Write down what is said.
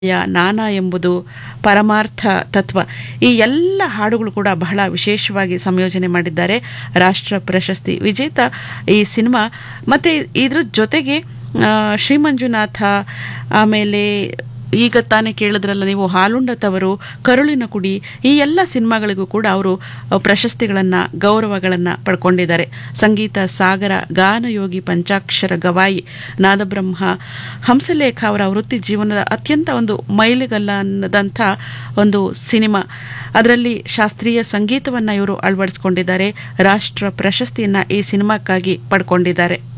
ಯ ನಾನಾ ಎಂಬುದು ಪರಮಾರ್ಥ ತತ್ವ ಈ ಎಲ್ಲ ಹಾಡುಗಳು ಕೂಡ ಬಹಳ ವಿಶೇಷವಾಗಿ ಸಂಯೋಜನೆ ಮಾಡಿದ್ದಾರೆ ರಾಷ್ಟ್ರ ಪ್ರಶಸ್ತಿ ವಿಜೇತ ಈ ಸಿನಿಮಾ ಮತ್ತು ಇದ್ರ ಜೊತೆಗೆ ಆ, ಶ್ರೀ ಮಂಜುನಾಥ ಆಮೇಲೆ ಈಗ ತಾನೇ ಕೇಳಿದ್ರಲ್ಲ ನೀವು ಹಾಲುಂಡ ತವರು ಕರುಳಿನ ಕುಡಿ ಈ ಎಲ್ಲ ಸಿನಿಮಾಗಳಿಗೂ ಕೂಡ ಅವರು ಪ್ರಶಸ್ತಿಗಳನ್ನು ಗೌರವಗಳನ್ನು ಪಡ್ಕೊಂಡಿದ್ದಾರೆ ಸಂಗೀತ ಸಾಗರ ಗಾನಯೋಗಿ ಪಂಚಾಕ್ಷರ ಗವಾಯಿ ನಾದಬ್ರಹ್ಮ ಹಂಸಲೇಖ ಅವರ ವೃತ್ತಿ ಜೀವನದ ಅತ್ಯಂತ ಒಂದು ಮೈಲಿಗಲ್ಲದಂಥ ಒಂದು ಸಿನಿಮಾ ಅದರಲ್ಲಿ ಶಾಸ್ತ್ರೀಯ ಸಂಗೀತವನ್ನು ಇವರು ಅಳವಡಿಸ್ಕೊಂಡಿದ್ದಾರೆ ರಾಷ್ಟ್ರ ಪ್ರಶಸ್ತಿಯನ್ನು ಈ ಸಿನಿಮಾಕ್ಕಾಗಿ ಪಡ್ಕೊಂಡಿದ್ದಾರೆ